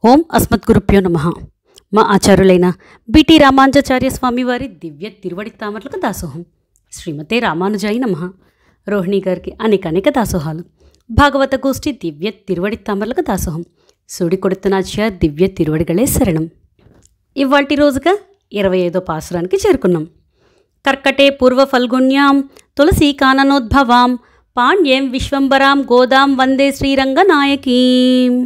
ఓం అస్మద్గురుభ్యో నమ మా ఆచార్యులైన బిటి రామాంజాచార్య స్వామి వారి దివ్య తిరువడి తామరలకు దాసోహం శ్రీమతే రామానుజాయి నమ రోహిణి గారికి అనేక అనేక దాసోహాలు భాగవత గోష్ఠి దివ్య తిరువడి తామరలకు దాసోహం సుడి కొడుతున్నాచ్య దివ్య తిరువడిಗಳೇ శరణం ఇవాల్టి రోజుగా ఇరవై ఐదో పాసురానికి చేరుకున్నాం కర్కటే పూర్వ ఫల్గుణ్యాం తులసీ కాననోద్భవాం పాండ్యం విశ్వంబరాం గోదాం వందే శ్రీరంగనాయకీం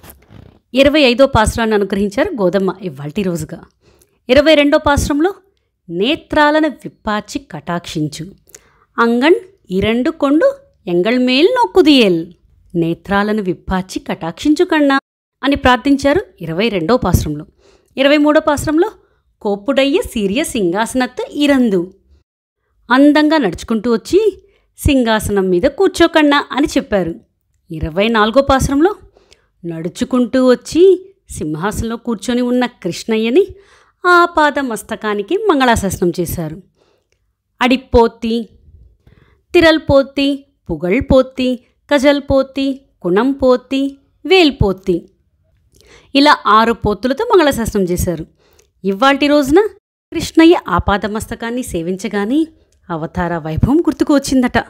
ఇరవై ఐదో పాసురాన్ని అనుగ్రహించారు గోదమ్మ ఇవాల్టి రోజుగా ఇరవై రెండో పాసురంలో నేత్రాలను విప్పాచి కటాక్షించు అంగణ్ ఇరెండు కొండు ఎంగళ్ మేల్ నొక్కుదియేల్ నేత్రాలను విప్పాచి కటాక్షించు కన్నా అని ప్రార్థించారు ఇరవై రెండో పాసురంలో ఇరవై మూడో పాసురంలో కోప్పుడయ్య సీరియ సింహాసనత్తు ఇరందు అందంగా నడుచుకుంటూ వచ్చి సింహాసనం మీద కూర్చోకన్నా అని చెప్పారు ఇరవై నాలుగో పాసురంలో నడుచుకుంటూ వచ్చి సింహాసనంలో కూర్చొని ఉన్న కృష్ణయ్యని ఆ పాద మస్తకానికి మంగళాశాసనం చేశారు అడిపోతి తిరల్పోతి పుగళ్పోతి కజల్పోతి కుణంపోతి వేల్పోతి ఇలా ఆరు పోతులతో మంగళశాసనం చేశారు ఇవాల్టి రోజున కృష్ణయ్య ఆపాదమస్తకాన్ని సేవించగానే అవతార వైభవం గుర్తుకు వచ్చిందట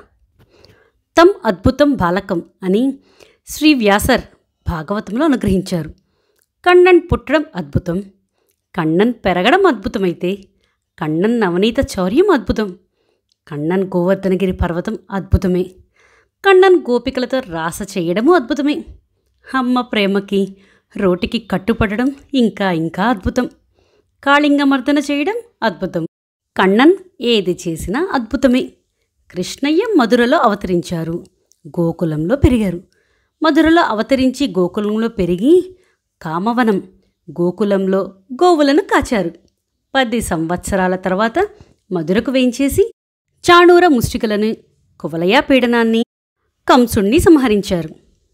తం అద్భుతం బాలకం అని శ్రీ వ్యాసర్ భాగవతంలో అనుగ్రహించారు కണ്ണన్ పుట్టడం అద్భుతం కണ്ണన్ పెరగడం అద్భుతమైతే కണ്ണన్ నవనీత చౌర్యం అద్భుతం కണ്ണన్ గోవర్ధనగిరి పర్వతం అద్భుతమే కണ്ണన్ గోపికలతో రాస చేయడము అద్భుతమే అమ్మ ప్రేమకి రోటికి కట్టుపడడం ఇంకా ఇంకా అద్భుతం కాళింగమర్దన చేయడం అద్భుతం కണ്ണన్ ఏది చేసినా అద్భుతమే కృష్ణయ్య మధురలో అవతరించారు గోకులంలో పెరిగారు మధురలో అవతరించి గోకులంలో పెరిగి కామవనం గోకులంలో గోవులను కాచారు పది సంవత్సరాల తర్వాత మధురకు వేయించేసి చాణూర ముష్టికలను కువలయ పీడనాన్ని కంసుణ్ణి సంహరించారు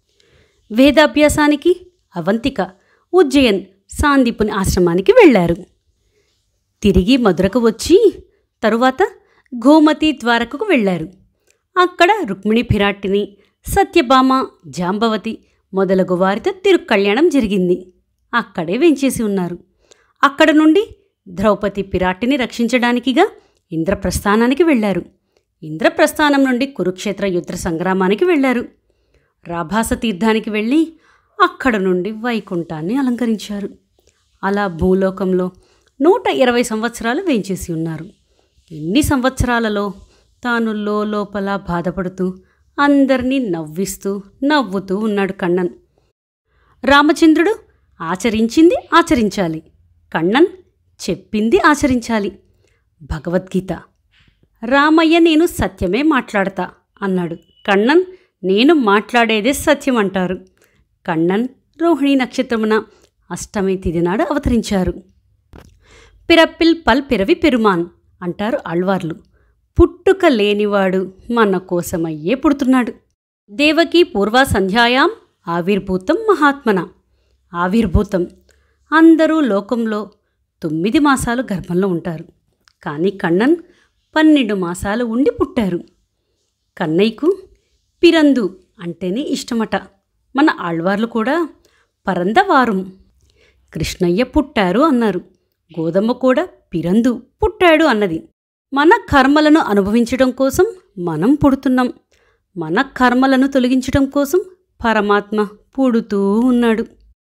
వేదాభ్యాసానికి అవంతిక ఉజ్జయన్ సాందీపుని ఆశ్రమానికి వెళ్ళారు తిరిగి మధురకు వచ్చి తరువాత గోమతి ద్వారకకు వెళ్ళారు అక్కడ రుక్మిణి పిరాట్టిని సత్యభామ జాంబవతి మొదలగు వారితో తిరుక్కళ్యాణం జరిగింది అక్కడే వెంచేసి ఉన్నారు అక్కడ నుండి ద్రౌపది పిరాట్టిని రక్షించడానికిగా ఇంద్రప్రస్థానానికి వెళ్ళారు ఇంద్రప్రస్థానం నుండి కురుక్షేత్ర యుద్ధ సంగ్రామానికి వెళ్ళారు రాభాస తీర్థానికి వెళ్ళి అక్కడ నుండి వైకుంఠాన్ని అలంకరించారు అలా భూలోకంలో నూట ఇరవై సంవత్సరాలు వేంచేసి ఉన్నారు ఎన్ని సంవత్సరాలలో తాను లోపల బాధపడుతూ అందరినీ నవ్విస్తూ నవ్వుతూ ఉన్నాడు కണ്ണన్ రామచంద్రుడు ఆచరించింది ఆచరించాలి కണ്ണన్ చెప్పింది ఆచరించాలి భగవద్గీత రామయ్య నేను సత్యమే మాట్లాడతా అన్నాడు కണ്ണన్ నేను మాట్లాడేదే సత్యం అంటారు కണ്ണన్ రోహిణి నక్షత్రమున అష్టమి తిథి నాడు అవతరించారు పిరప్పిల్ పల్ పిరవి పెరుమాన్ అంటారు ఆళ్వార్లు పుట్టుక లేనివాడు మన కోసమయ్యే పుడుతున్నాడు దేవకి పూర్వ సంధ్యాయాం ఆవిర్భూతం మహాత్మన ఆవిర్భూతం అందరూ లోకంలో తొమ్మిది మాసాలు గర్భంలో ఉంటారు కానీ కണ്ണన్ పన్నెండు మాసాలు ఉండి పుట్టారు కన్నయ్యకు పిరందు అంటేనే ఇష్టమట మన ఆళ్వార్లు కూడా పరందవారం కృష్ణయ్య పుట్టారు అన్నారు గోదమ్మ కూడా పిరందు పుట్టాడు అన్నది మన కర్మలను అనుభవించడం కోసం మనం పుడుతున్నాం మన కర్మలను తొలగించడం కోసం పరమాత్మ పుడుతూ ఉన్నాడు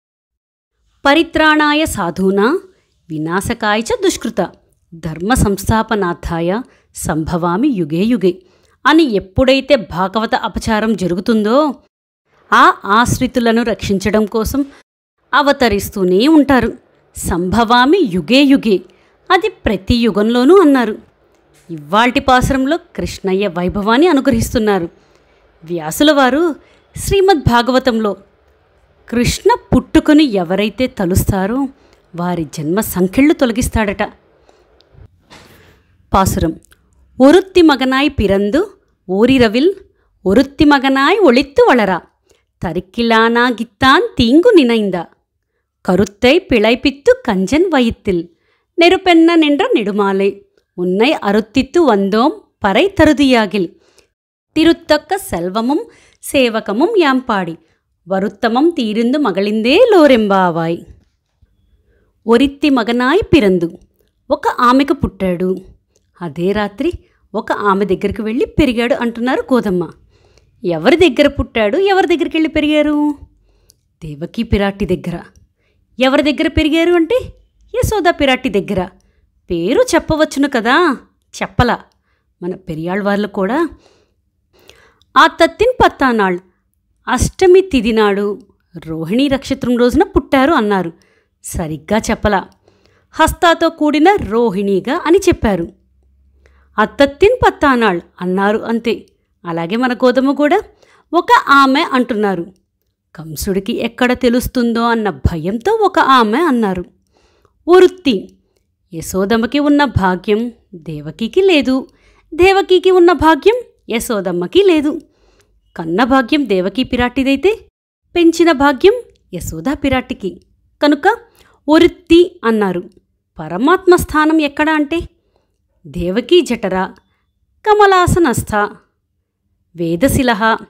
పరిత్రాణాయ సాధూనా వినాశకాయ చ దుష్కృత ధర్మ సంస్థాపనార్థాయ సంభవామి యుగే యుగే అని ఎప్పుడైతే భాగవత అపచారం జరుగుతుందో ఆ ఆశ్రితులను రక్షించడం కోసం అవతరిస్తూనే ఉంటారు సంభవామి యుగే యుగే అది ప్రతి యుగంలోనూ అన్నారు ఇవాల్టి పాసరంలో కృష్ణయ్య వైభవాన్ని అనుగ్రహిస్తున్నారు వ్యాసుల వారు శ్రీమద్ భాగవతంలో కృష్ణ పుట్టుకొని ఎవరైతే తలుస్తారో వారి జన్మ సంఖ్యళ్ళు తొలగిస్తాడట పాసురం ஒருத்தி மகனாய் பிறந்து ஓரிரவில் ஒருத்தி மகனாய் ஒளித்து வளர தரிக்கிலானாகித்தான் தீங்கு நினைந்தா கருத்தை பிழைப்பித்து கஞ்சன் வயித்தில் நெருப்பென்ன நின்ற நெடுமாலை உன்னை அருத்தித்து வந்தோம் பறை தருதியாகில் திருத்தக்க செல்வமும் சேவகமும் யாம் பாடி వరుత్తమం తీరిందు మగళిందే లోరెంబావాయ్ ఒరిత్తి మగనాయి పిరందు ఒక ఆమెకు పుట్టాడు అదే రాత్రి ఒక ఆమె దగ్గరికి వెళ్ళి పెరిగాడు అంటున్నారు గోదమ్మ ఎవరి దగ్గర పుట్టాడు ఎవరి దగ్గరికి వెళ్ళి పెరిగారు దేవకి పిరాటి దగ్గర ఎవరి దగ్గర పెరిగారు అంటే యశోద పిరాటి దగ్గర పేరు చెప్పవచ్చును కదా చెప్పలా మన పెరియాళ్ళ వాళ్ళు కూడా ఆ తత్తిన్ పత్తానాళ్ అష్టమి తిది నాడు రోహిణీ నక్షత్రం రోజున పుట్టారు అన్నారు సరిగ్గా చెప్పలా హస్తాతో కూడిన రోహిణిగా అని చెప్పారు అత్తత్తిన్ పత్తానాళ్ అన్నారు అంతే అలాగే మన గోధుమ కూడా ఒక ఆమె అంటున్నారు కంసుడికి ఎక్కడ తెలుస్తుందో అన్న భయంతో ఒక ఆమె అన్నారు వృత్తి యశోదమ్మకి ఉన్న భాగ్యం దేవకికి లేదు దేవకికి ఉన్న భాగ్యం యశోదమ్మకి లేదు కన్న భాగ్యం దేవకి పిరాటిదైతే పెంచిన భాగ్యం యశోదా పిరాటికి కనుక వృత్తి అన్నారు పరమాత్మ స్థానం ఎక్కడ అంటే దేవకీ జఠర కమలాసనస్థ వేదశిల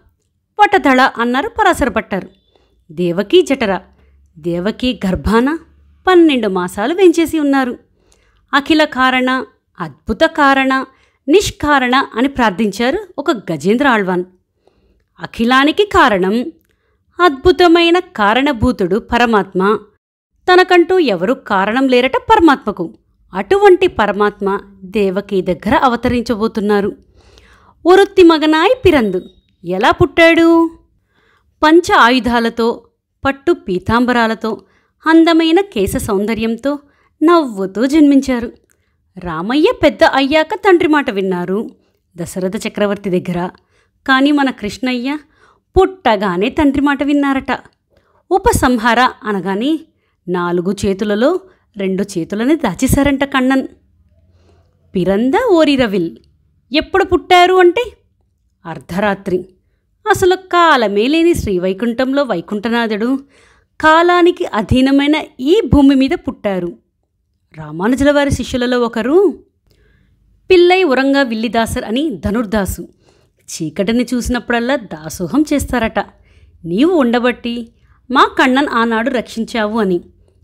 వటధళ అన్నారు పరాశర పట్టారు దేవకీ జఠర దేవకీ గర్భాన పన్నెండు మాసాలు వెంచేసి ఉన్నారు అఖిల కారణ అద్భుత కారణ నిష్కారణ అని ప్రార్థించారు ఒక గజేంద్ర ఆళ్వాన్ అఖిలానికి కారణం అద్భుతమైన కారణభూతుడు పరమాత్మ తనకంటూ ఎవరు కారణం లేరట పరమాత్మకు అటువంటి పరమాత్మ దేవకి దగ్గర అవతరించబోతున్నారు ఒరుత్తి మగనాయి పిరందు ఎలా పుట్టాడు పంచ ఆయుధాలతో పట్టు పీతాంబరాలతో అందమైన కేశ సౌందర్యంతో నవ్వుతూ జన్మించారు రామయ్య పెద్ద అయ్యాక తండ్రి మాట విన్నారు దశరథ చక్రవర్తి దగ్గర కానీ మన కృష్ణయ్య పుట్టగానే తండ్రి మాట విన్నారట ఉపసంహార అనగానే నాలుగు చేతులలో రెండు చేతులని దాచేశారంట కണ്ണన్ పిరంద ఓరిరవిల్ ఎప్పుడు పుట్టారు అంటే అర్ధరాత్రి అసలు కాలమే లేని శ్రీవైకుంఠంలో వైకుంఠనాథుడు కాలానికి అధీనమైన ఈ భూమి మీద పుట్టారు రామానుజుల వారి శిష్యులలో ఒకరు పిల్లై ఉరంగా విల్లిదాసర్ అని ధనుర్దాసు చీకటిని చూసినప్పుడల్లా దాసోహం చేస్తారట నీవు ఉండబట్టి మా కണ്ണన్ ఆనాడు రక్షించావు అని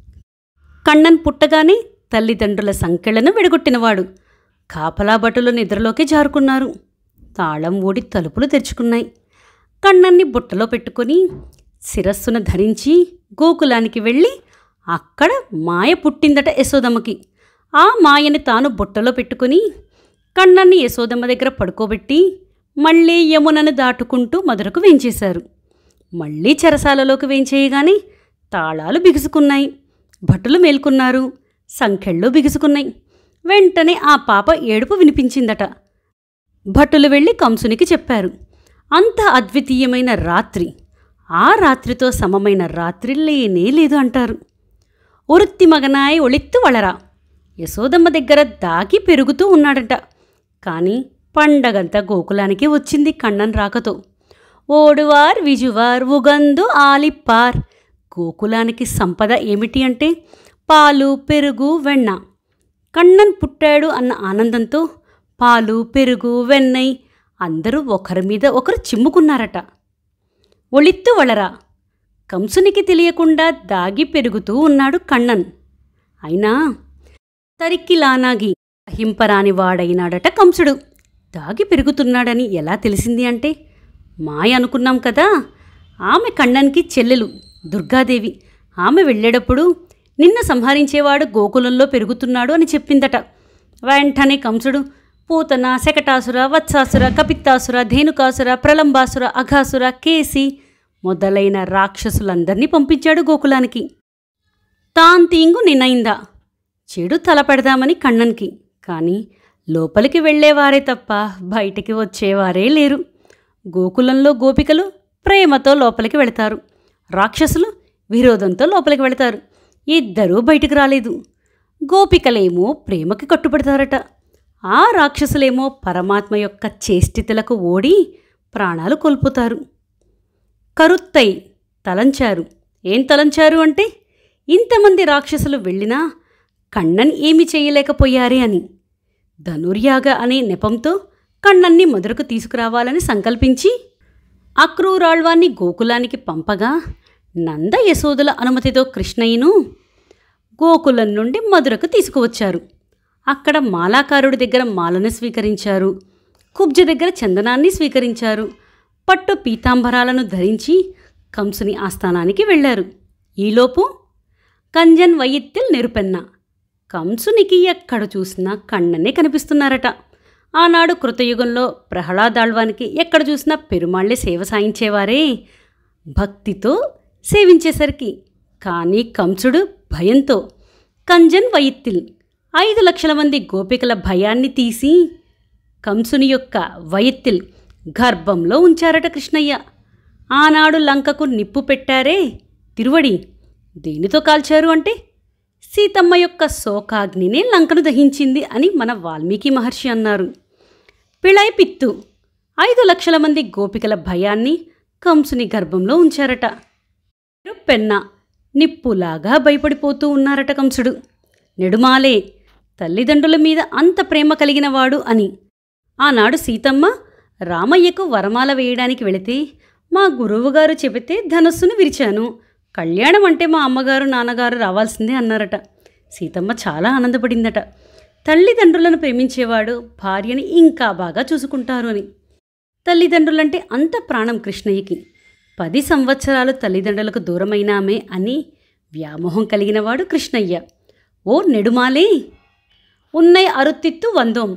కണ്ണన్ పుట్టగానే తల్లిదండ్రుల సంకెళ్లను విడగొట్టినవాడు కాపలా భటులు నిద్రలోకి జారుకున్నారు తాళం ఊడి తలుపులు తెరుచుకున్నాయి కണ്ണన్ని బుట్టలో పెట్టుకొని శిరస్సును ధరించి గోకులానికి వెళ్ళి అక్కడ మాయ పుట్టిందట యశోదమ్మకి ఆ మాయని తాను బుట్టలో పెట్టుకుని కണ്ണన్ని యశోదమ్మ దగ్గర పడుకోబెట్టి మళ్ళీ యమునను దాటుకుంటూ మధురకు వేంచేశారు మళ్ళీ చెరసాలలోకి వేంచేయగానే తాళాలు బిగుసుకున్నాయి భటులు మేల్కొన్నారు సంఖ్యళ్ళు బిగుసుకున్నాయి వెంటనే ఆ పాప ఏడుపు వినిపించిందట భటులు వెళ్ళి కంసునికి చెప్పారు అంత అద్వితీయమైన రాత్రి ఆ రాత్రితో సమమైన రాత్రి లేనే లేదు అంటారు ఒరుత్తి మగనాయి ఒళిత్తు వళరా యశోదమ్మ దగ్గర దాగి పెరుగుతూ ఉన్నాడట కానీ పండగంతా గోకులానికి వచ్చింది కണ്ണన్ రాకతో ఓడువార్ విజువార్ ఉగందు ఆలిప్పార్ గోకులానికి సంపద ఏమిటి అంటే పాలు పెరుగు వెన్న కണ്ണన్ పుట్టాడు అన్న ఆనందంతో పాలు పెరుగు వెన్నై అందరూ ఒకరి మీద ఒకరు చిమ్ముకున్నారట ఒళిత్తు వళరా కంసునికి తెలియకుండా దాగి పెరుగుతూ ఉన్నాడు కണ്ണన్ అయినా తరిక్కిలానాగి అహింపరాని వాడైనాడట కంసుడు దాగి పెరుగుతున్నాడని ఎలా తెలిసింది అంటే మాయ అనుకున్నాం కదా ఆమె కണ്ണన్కి చెల్లెలు దుర్గాదేవి ఆమె వెళ్ళేటప్పుడు నిన్న సంహరించేవాడు గోకులంలో పెరుగుతున్నాడు అని చెప్పిందట వెంటనే కంసుడు పూతన శకటాసుర వత్సాసుర కపిత్తాసుర ధేనుకాసుర ప్రలంబాసుర అఘాసుర కేసి మొదలైన రాక్షసులందర్నీ పంపించాడు గోకులానికి తాంతీంగు నినైందా చెడు తలపెడదామని కണ്ണన్కి కానీ లోపలికి వెళ్ళేవారే తప్ప బయటికి వచ్చేవారే లేరు గోకులంలో గోపికలు ప్రేమతో లోపలికి వెళతారు రాక్షసులు విరోధంతో లోపలికి వెళతారు ఇద్దరూ బయటికి రాలేదు గోపికలేమో ప్రేమకి కట్టుబడతారట ఆ రాక్షసులేమో పరమాత్మ యొక్క చేష్టితలకు ఓడి ప్రాణాలు కోల్పోతారు కరుత్తై తలంచారు ఏం తలంచారు అంటే ఇంతమంది రాక్షసులు వెళ్ళినా కണ്ണన్ ఏమి చేయలేకపోయారే అని ధనుర్యాగ అనే నెపంతో కണ്ണన్ని మధురకు తీసుకురావాలని సంకల్పించి అక్రూరాళ్వాన్ని గోకులానికి పంపగా నంద యశోదుల అనుమతితో కృష్ణయ్యను గోకులం నుండి మధురకు తీసుకువచ్చారు అక్కడ మాలాకారుడి దగ్గర మాలను స్వీకరించారు కుబ్జ దగ్గర చందనాన్ని స్వీకరించారు పట్టు పీతాంబరాలను ధరించి కంసుని ఆస్థానానికి వెళ్ళారు ఈలోపు కంజన్ వయిత్తిల్ నిరుపెన్న కంసునికి ఎక్కడ చూసినా కಣ್ಣనే కనిపిస్తున్నారట ఆనాడు కృతయుగంలో ప్రహ్లాదాళ్వానికి ఎక్కడ చూసినా పెరుమాళ్ళే సేవ సాయించేవారే భక్తితో సేవించేసరికి కానీ కంసుడు భయంతో కంజన్ వయిత్తిల్ ఐదు లక్షల మంది గోపికల భయాన్ని తీసి కంసుని యొక్క వయత్తిల్ గర్భంలో ఉంచారట కృష్ణయ్య ఆనాడు లంకకు నిప్పు పెట్టారే తిరువడి దేనితో కాల్చారు అంటే సీతమ్మ యొక్క శోకాగ్నినే లంకను దహించింది అని మన వాల్మీకి మహర్షి అన్నారు పిళై పిత్తు ఐదు లక్షల మంది గోపికల భయాన్ని కంసుని గర్భంలో ఉంచారట పెన్న నిప్పులాగా భయపడిపోతూ ఉన్నారట కంసుడు నెడుమాలే తల్లిదండ్రుల మీద అంత ప్రేమ కలిగినవాడు అని ఆనాడు సీతమ్మ రామయ్యకు వరమాల వేయడానికి వెళితే మా గురువుగారు చెబితే ధనస్సును విరిచాను కళ్యాణం అంటే మా అమ్మగారు నాన్నగారు రావాల్సిందే అన్నారట సీతమ్మ చాలా ఆనందపడిందట తల్లిదండ్రులను ప్రేమించేవాడు భార్యని ఇంకా బాగా చూసుకుంటారు అని తల్లిదండ్రులంటే అంత ప్రాణం కృష్ణయ్యకి పది సంవత్సరాలు తల్లిదండ్రులకు దూరమైనామే అని వ్యామోహం కలిగినవాడు కృష్ణయ్య ఓ నెడుమాలే ఉన్నై అరుత్తిత్తు వందోం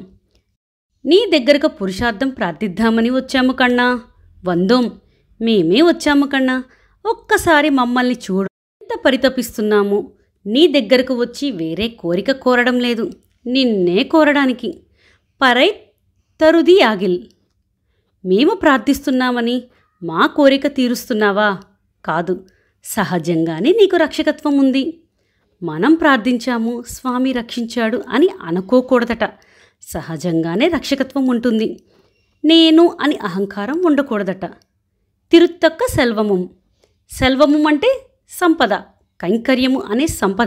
నీ దగ్గరకు పురుషార్థం ప్రార్థిద్దామని వచ్చాము కన్నా వందోం మేమే వచ్చాము కన్నా ఒక్కసారి మమ్మల్ని చూడు ఎంత పరితపిస్తున్నాము నీ దగ్గరకు వచ్చి వేరే కోరిక కోరడం లేదు నిన్నే కోరడానికి పరై తరుది యాగిల్ మేము ప్రార్థిస్తున్నామని మా కోరిక తీరుస్తున్నావా కాదు సహజంగానే నీకు రక్షకత్వం ఉంది మనం ప్రార్థించాము స్వామి రక్షించాడు అని అనుకోకూడదట సహజంగానే రక్షకత్వం ఉంటుంది నేను అని అహంకారం ఉండకూడదట తిరుత్తక్క సెల్వము సెల్వము అంటే సంపద కైంకర్యము అనే సంపద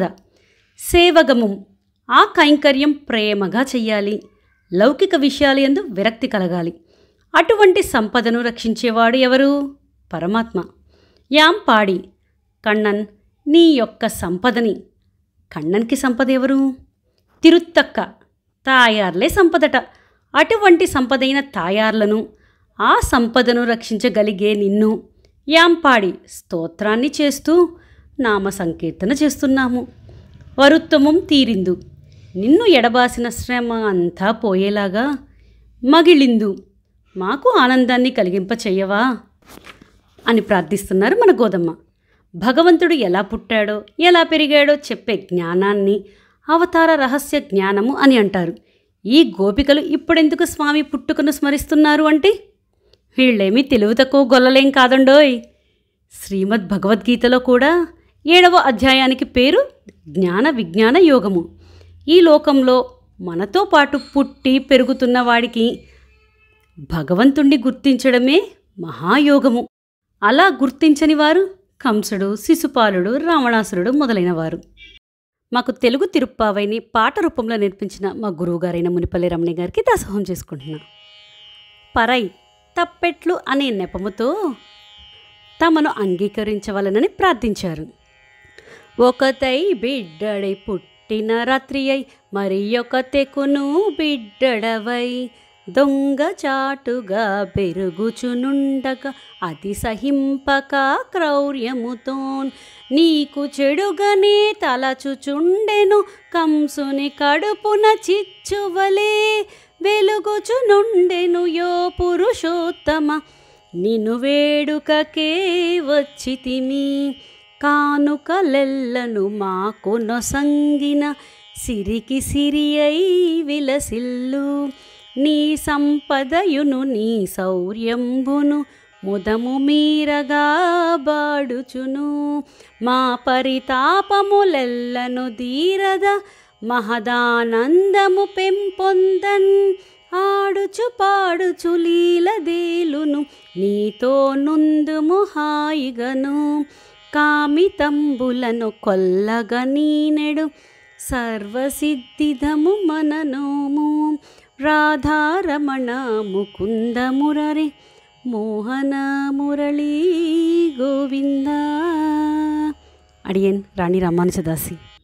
సేవగము ఆ కైంకర్యం ప్రేమగా చెయ్యాలి లౌకిక విషయాలు ఎందు విరక్తి కలగాలి అటువంటి సంపదను రక్షించేవాడు ఎవరు పరమాత్మ యాం పాడి కണ്ണన్ నీ యొక్క సంపదని కണ്ണన్కి సంపద ఎవరు తిరుత్తక్క తాయార్లే సంపదట అటువంటి సంపదైన తాయార్లను ఆ సంపదను రక్షించగలిగే నిన్ను యాంపాడి స్తోత్రాన్ని చేస్తూ నామ సంకీర్తన చేస్తున్నాము వరుత్తమం తీరిందు నిన్ను ఎడబాసిన శ్రమ అంతా పోయేలాగా మగిలిందు మాకు ఆనందాన్ని కలిగింప చెయ్యవా అని ప్రార్థిస్తున్నారు మన గోదమ్మ భగవంతుడు ఎలా పుట్టాడో ఎలా పెరిగాడో చెప్పే జ్ఞానాన్ని అవతార రహస్య జ్ఞానము అని అంటారు ఈ గోపికలు ఇప్పుడెందుకు స్వామి పుట్టుకను స్మరిస్తున్నారు అంటే వీళ్ళేమీ తెలివి తక్కువ గొల్లలేం కాదండోయ్ శ్రీమద్ భగవద్గీతలో కూడా ఏడవ అధ్యాయానికి పేరు జ్ఞాన విజ్ఞాన యోగము ఈ లోకంలో మనతో పాటు పుట్టి పెరుగుతున్న వాడికి భగవంతుణ్ణి గుర్తించడమే మహాయోగము అలా గుర్తించని వారు కంసుడు శిశుపాలుడు రావణాసురుడు మొదలైనవారు మాకు తెలుగు తిరుప్పావైని పాట రూపంలో నేర్పించిన మా గురువుగారైన మునిపల్లి రమణి గారికి దాసోహం చేసుకుంటున్నా పరై తప్పెట్లు అనే నెపముతో తమను అంగీకరించవలనని ప్రార్థించారు ఒకతై బిడ్డడై పుట్టిన రాత్రి అయి మరి ఒక తెకును బిడ్డడవై దొంగ చాటుగా పెరుగుచునుండగా అతి సహింపక క్రౌర్యముతోన్ నీకు చెడుగనే తలచుచుండెను కంసుని కడుపున చిచ్చువలే వెలుగుచునుండెను యో పురుషోత్తమ నిన్ను వేడుకకే వచ్చితిమి కానుకలెల్లను మాకు నొసంగిన సిరికి సిరి అయి విలసిల్లు నీ సంపదయును నీ శౌర్యంబును ముదము మీరగా బాడుచును మా పరితాపములెల్లను దీరద మహదానందము పెంపొందన్ ఆడుచు పాడుచు లీలదేలును నీతో నుందుము హాయిగను కామితంబులను కొల్లగ నీనెడు సర్వసిద్ధిదము మననోము రాధారమణ ముకుంద మురరి மோகன முரளி கோவிந்தா அடியேன் ராணி ராமானுஜதாசி